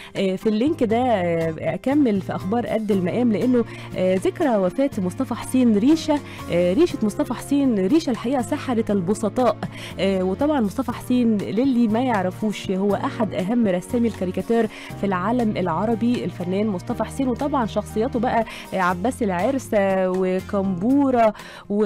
في اللينك ده اكمل في اخبار قد المقام لانه ذكرى وفاه مصطفى حسين ريشه ريشه مصطفى حسين ريشه الحقيقه سحره البسطاء وطبعا مصطفى حسين للي ما يعرفوش هو احد اهم رسامي الكاريكاتير في العالم العربي الفنان مصطفى حسين وطبعا شخصياته بقى عباس العرسه وكمبوره و...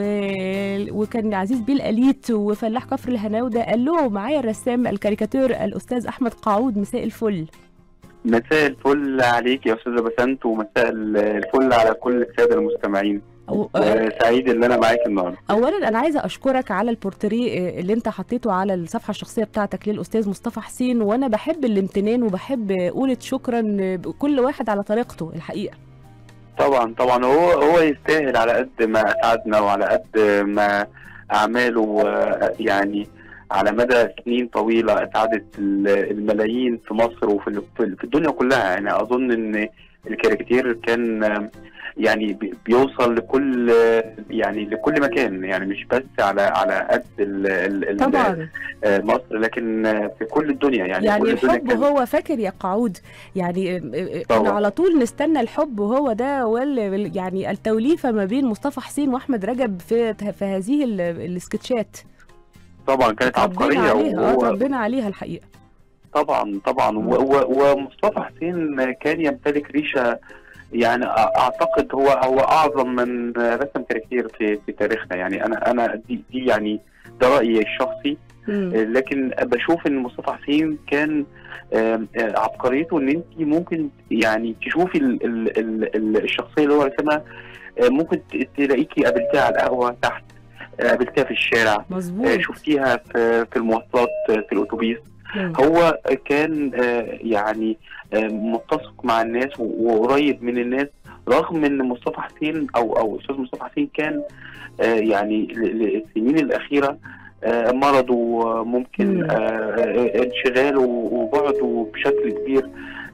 وكان عزيز بيه الاليت وفلاح كفر الهناوده قال له معايا الرسام الكاريكاتير الاستاذ احمد قعود مساء الفل مساء الفل عليك يا استاذه بسنت ومساء الفل على كل الساده المستمعين أو... سعيد ان انا معاك النهارده اولا انا عايزه اشكرك على البورتريه اللي انت حطيته على الصفحه الشخصيه بتاعتك للاستاذ مصطفى حسين وانا بحب الامتنان وبحب قولة شكرا كل واحد على طريقته الحقيقه طبعا طبعا هو هو يستاهل على قد ما اسعدنا وعلى قد ما اعماله يعني على مدى سنين طويله اسعدت الملايين في مصر وفي في الدنيا كلها يعني اظن ان الكاريكاتير كان يعني بيوصل لكل يعني لكل مكان يعني مش بس على على قد ال ال طبعا مصر لكن في كل الدنيا يعني يعني كل الحب كان هو فاكر يا قعود يعني احنا على طول نستنى الحب وهو ده وال يعني التوليفه ما بين مصطفى حسين واحمد رجب في في هذه السكتشات طبعا كانت عبقريه عليها اه ربنا عليها الحقيقه طبعا طبعا ومصطفى حسين كان يمتلك ريشه يعني اعتقد هو هو اعظم من رسم كاريكاتير في في تاريخنا يعني انا انا دي, دي يعني ده رايي الشخصي لكن بشوف ان مصطفى حسين كان عبقريته ان انت ممكن يعني تشوفي ال ال ال الشخصيه اللي هو رسمها ممكن تلاقيكي قابلتيها على القهوه تحت قابلتيها في الشارع مظبوط شفتيها في في المواصلات في الاتوبيس هو كان يعني متسق مع الناس وقريب من الناس رغم ان مصطفى حسين او او استاذ مصطفى حسين كان يعني السنين الاخيره مرضه ممكن انشغاله وبعده بشكل كبير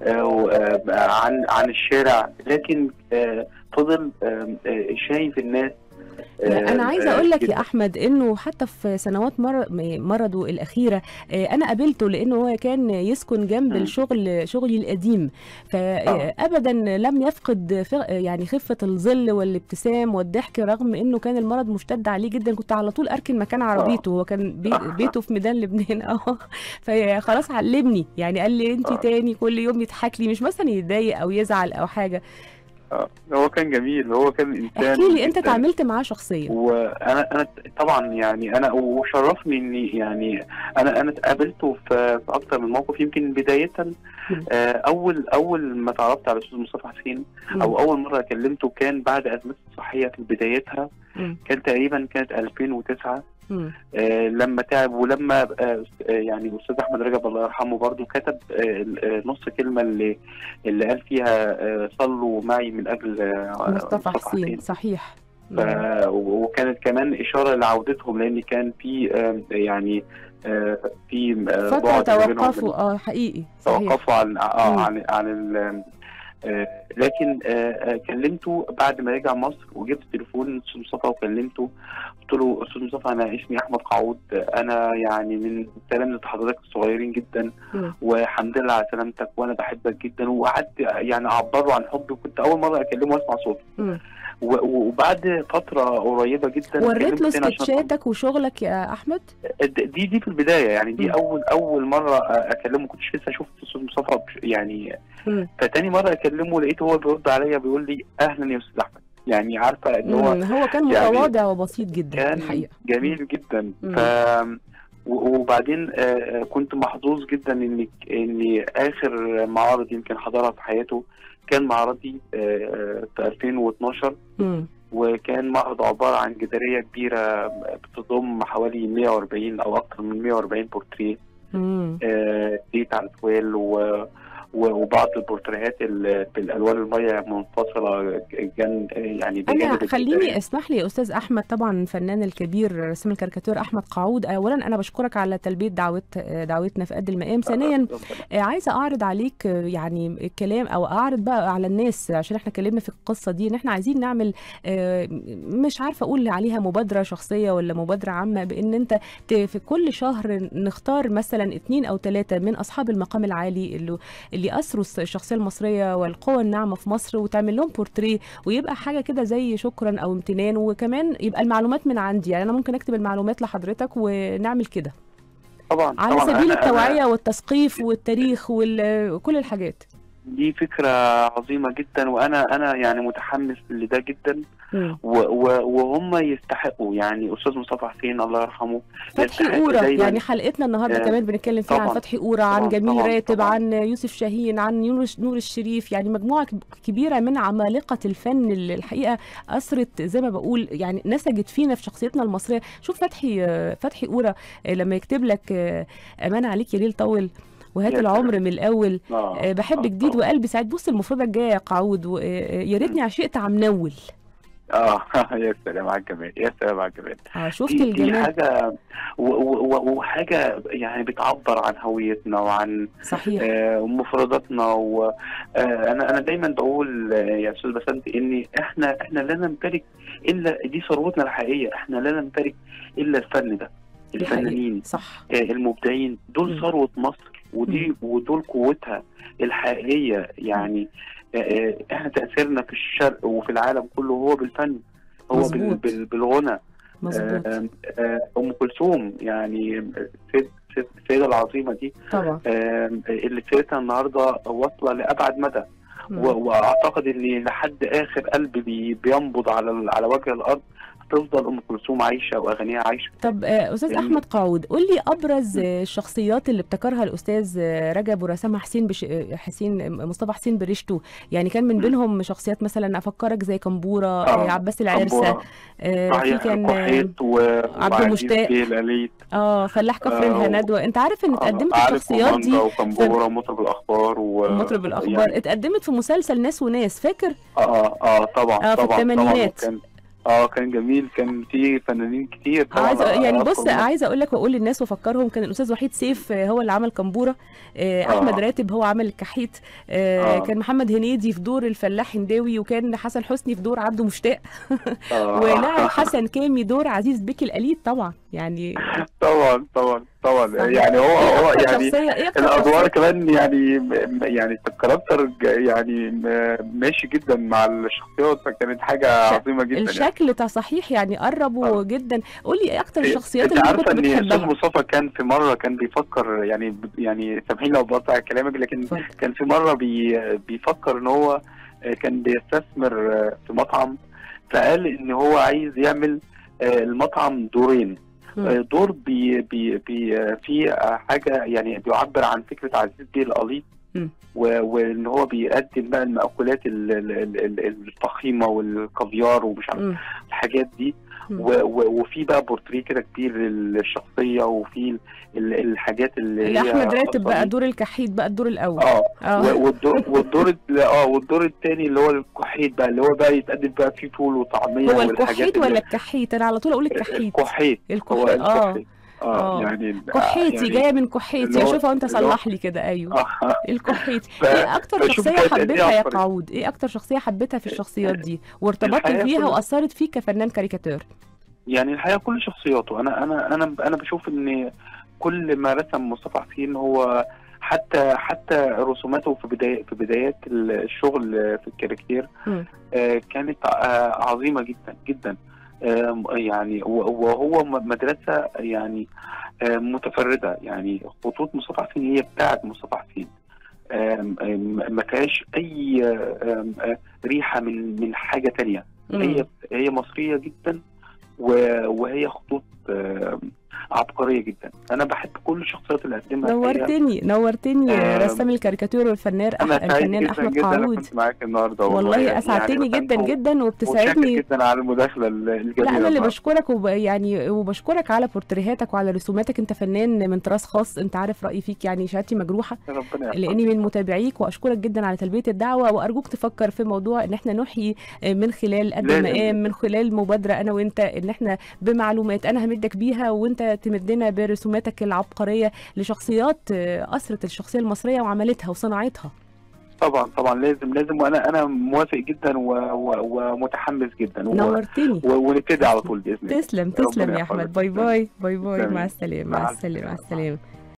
عن عن الشارع لكن فضل شايف الناس انا عايزه اقول لك يا احمد انه حتى في سنوات مرضه الاخيره انا قابلته لانه هو كان يسكن جنب الشغل شغلي القديم فابدا لم يفقد يعني خفه الظل والابتسام والضحك رغم انه كان المرض مشتد عليه جدا كنت على طول اركن مكان عربيته هو كان بي بيته في ميدان لبنان اه فخلاص علمني يعني قال لي انت تاني كل يوم يضحك لي مش مثلا يتضايق او يزعل او حاجه هو كان جميل هو كان انسان احكي لي انت اتعاملت معاه شخصيا وانا انا طبعا يعني انا وشرفني اني يعني انا انا اتقابلته في اكثر من موقف يمكن بدايه اول اول ما تعرفت على الاستاذ مصطفى حسين او اول مره كلمته كان بعد ازمته الصحيه في بدايتها كان تقريبا كانت 2009 آه لما تعب ولما آه يعني الاستاذ احمد رجب الله يرحمه برضه كتب آه نص كلمه اللي اللي قال فيها آه صلوا معي من اجل آه مصطفى حسين صحيح ف وكانت كمان اشاره لعودتهم لان كان في آه يعني آه في آه فتره توقفوا اه حقيقي توقفوا عن اه عن عن آه لكن آه كلمته بعد ما رجع مصر وجبت تليفون استاذ مصطفى وكلمته قلت له استاذ مصطفى انا اسمي احمد قعود انا يعني من تلامذه حضرتك الصغيرين جدا والحمد لله على سلامتك وانا بحبك جدا وقعدت يعني اعبره عن حبي وكنت اول مره اكلمه واسمع صوته وبعد فتره قريبه جدا وريت له سكتشاتك وشغلك يا احمد دي دي في البدايه يعني دي م. اول اول مره اكلمه كنتش لسه شفت استاذ مصطفى يعني م. فتاني مره اكلمه لقيته هو بيرد عليا بيقول لي اهلا يا استاذ احمد يعني عارفه ان هو هو كان متواضع يعني وبسيط جدا كان الحقيقه جميل جدا م. ف وبعدين كنت محظوظ جدا ان ان اخر معارض يمكن حضرها في حياته كان معرضي في 2012 م. وكان معرض عباره عن جداريه كبيره بتضم حوالي 140 او اكثر من 140 بورتريه ديت على التويل و وبعض البورتريهات بالالوان الميه منفصله جن يعني انا خليني اسمح لي يا استاذ احمد طبعا الفنان الكبير رسام الكاريكاتير احمد قعود اولا انا بشكرك على تلبيه دعوت دعوتنا في قد المقام ثانيا عايزه اعرض عليك يعني الكلام او اعرض بقى على الناس عشان احنا اتكلمنا في القصه دي ان احنا عايزين نعمل مش عارفه اقول عليها مبادره شخصيه ولا مبادره عامه بان انت في كل شهر نختار مثلا اثنين او ثلاثه من اصحاب المقام العالي اللي اللي مصر والشخصيه المصريه والقوى الناعمه في مصر وتعمل لهم بورتريه ويبقى حاجه كده زي شكرا او امتنان وكمان يبقى المعلومات من عندي يعني انا ممكن اكتب المعلومات لحضرتك ونعمل كده طبعا على طبعا سبيل أنا- أنا- التوعيه والتثقيف والتاريخ وال- وكل الحاجات دي فكره عظيمه جدا وانا انا يعني متحمس لده جدا مم. و- و- وهم يستحقوا يعني استاذ مصطفى حسين الله يرحمه فتحي يستحق قورة دايماً. يعني حلقتنا النهارده آه، كمان بنتكلم فيها عن طبعاً، فتحي قورة عن طبعاً، جميل طبعاً، راتب طبعاً. عن يوسف شاهين عن نور نور الشريف يعني مجموعة كب- كبيرة من عمالقة الفن اللي الحقيقة أثرت زي ما بقول يعني نسجت فينا في شخصيتنا المصرية شوف فتحي آه، فتحي قورة آه، لما يكتب لك آه، أمان عليك يا ليل طول وهات يا العمر سلام. من الأول آه، آه، بحب آه، جديد طبعاً. وقلبي سعيد بص المفردة الجاية يا قعود و- آه، يا ريتني عشقت عم نول اه يا سلام على الجمال يا سلام على الجمال اه شفت دي, دي الجمال حاجه و- و- و- وحاجه يعني بتعبر عن هويتنا وعن صحيح آه، مفرداتنا وانا انا دايما بقول آه، يا استاذ بسنت ان احنا احنا لا نمتلك الا دي ثروتنا الحقيقيه احنا لا نمتلك الا الفن ده دي حقيقة. الفنانين صح آه، المبدعين دول مم. ثروه مصر ودي ودول قوتها الحقيقيه يعني آه، آه، احنا تاثيرنا في الشرق وفي العالم كله هو بالفن هو بال- مظبوط. بال- بالغنى مظبوط آه، آه، ام كلثوم يعني السيد- السيد- السيده العظيمه دي طبعا آه، اللي سيرتها النهارده واصله لابعد مدى مم. و- واعتقد ان لحد اخر قلب بي- بينبض على ال- على وجه الارض هتفضل ام كلثوم عايشه واغانيها عايشه طب آه، استاذ يعني- احمد قعود قول لي ابرز آه، الشخصيات اللي ابتكرها الاستاذ آه، رجب ورسامها حسين بش... آه، حسين مصطفى حسين بريشته يعني كان من مم. بينهم شخصيات مثلا افكرك زي كمبوره آه، آه، عباس العرسه كمبورة، آه، في صحيح كان آه، القحيط و- عبد وعزيز المشتاق. بيه الاليت اه فلاح كفر آه، الهندوه انت عارف ان آه، اتقدمت عارف الشخصيات دي ومانجا وكمبورة ومطرب الاخبار و... مطرب الاخبار يعني اتقدمت في مسلسل ناس وناس فاكر اه اه طبعا آه، في طبعا الثمانينات. طبعا وكان اه كان جميل كان في فنانين كتير طبعا عايزه يعني أذكر بص منهم. عايزه اقول لك واقول للناس وافكرهم كان الاستاذ وحيد سيف آه، هو اللي عمل كمبوره آه، آه. احمد راتب هو عمل الكحيت آه، آه. كان محمد هنيدي في دور الفلاح هنداوي وكان حسن حسني في دور عبده مشتاق آه. ولعب حسن كامي دور عزيز بيكي القليد طبعا يعني طبعا طبعا طبعا صحيح. يعني هو ايه هو اكتر يعني شخصيه ايه اكتر الادوار شخصيه كمان يعني م- يعني الكاركتر ج- يعني م- ماشي جدا مع الشخصيات فكانت حاجه ش- عظيمه جدا يعني. الشكل بتاع صحيح يعني قربوا آه. جدا قول لي ايه اكتر الشخصيات انت اللي عارفه انت كنت ان استاذ بتحبها مصطفى كان في مره كان بيفكر يعني يعني سامحيني لو بقطع كلامك لكن اتفضل. كان في مره بي بيفكر ان هو كان بيستثمر في مطعم فقال ان هو عايز يعمل المطعم دورين مم. دور بي بي بي في حاجه يعني بيعبر عن فكره عزيز بيه القليط مم. و- وان هو بيقدم بقى المأكولات ال- ال- ال- ال- الفخيمه والكافيار ومش عارف مم. الحاجات دي مم. و- و- وفي بقى بورتريه كده كبير للشخصيه وفي ال- الحاجات اللي اللي هي احمد راتب بقى أصلاً- دور الكحيت بقى الدور الاول اه اه و- والدور والدور ال- اه والدور الثاني اللي هو الكحيت بقى اللي هو بقى يتقدم بقى فيه فول وطعميه هو والحاجات الكحيت اللي- ولا الكحيت انا على طول اقول الكحيت الكحيت هو الكحيت اه الكحيت اه آه. يعني كحيتي يعني جايه من كحيتي اللي هو- اشوفها وانت اللي هو- صلح لي كده ايوه آه. الكحيت ف- ايه اكتر فشوف شخصيه كانت قد إيه حبيتها يا عبقرية. قعود ايه اكتر شخصيه حبيتها في الشخصيات دي وارتبطت الحقيقة فيها كل- واثرت فيك كفنان كاريكاتير يعني الحقيقه كل شخصياته انا انا انا انا بشوف ان كل ما رسم مصطفى حسين هو حتى حتى رسوماته في بداية في بدايات الشغل في الكاريكاتير مم. آه، كانت آه، عظيمه جدا جدا آه، يعني و- وهو م- مدرسه يعني آه، متفرده يعني خطوط مصطفى حسين هي بتاعت مصطفى حسين آم، آم، ما فيهاش اي آم، آه، ريحه من من حاجه تانية مم. هي هي مصريه جدا و- وهي خطوط آم، عبقريه جدا انا بحب كل الشخصيات اللي قدمها الحقيقة. نورتني نورتني آم، رسام الكاريكاتير والفنان أح- انا سعيد الفنان جدا احمد جدا انا قعود كنت معاك النهارده والله يعني اسعدتني بحب جدا و- جدا وشاكر وبتسعدني جدا على المداخله الجميله لا انا اللي النهاردة. بشكرك وب... يعني وبشكرك على بورتريهاتك وعلى رسوماتك انت فنان من طراز خاص انت عارف رايي فيك يعني شهادتي مجروحه ربنا يحفظك. لاني من متابعيك واشكرك جدا على تلبيه الدعوه وارجوك تفكر في موضوع ان احنا نحيي من خلال قد لازم. المقام من خلال مبادره انا وانت ان احنا بمعلومات انا همدك بيها وانت تمدنا برسوماتك العبقريه لشخصيات آه، اثرت الشخصيه المصريه وعملتها وصنعتها طبعا طبعا لازم لازم وانا انا موافق جدا و... و... ومتحمس جدا و... نورتني و... ونبتدي على طول باذن الله تسلم ربنا تسلم يا يحفظك. احمد باي باي باي باي تسلمي. مع السلامه مع مع السلامه مع السلامة. السلامه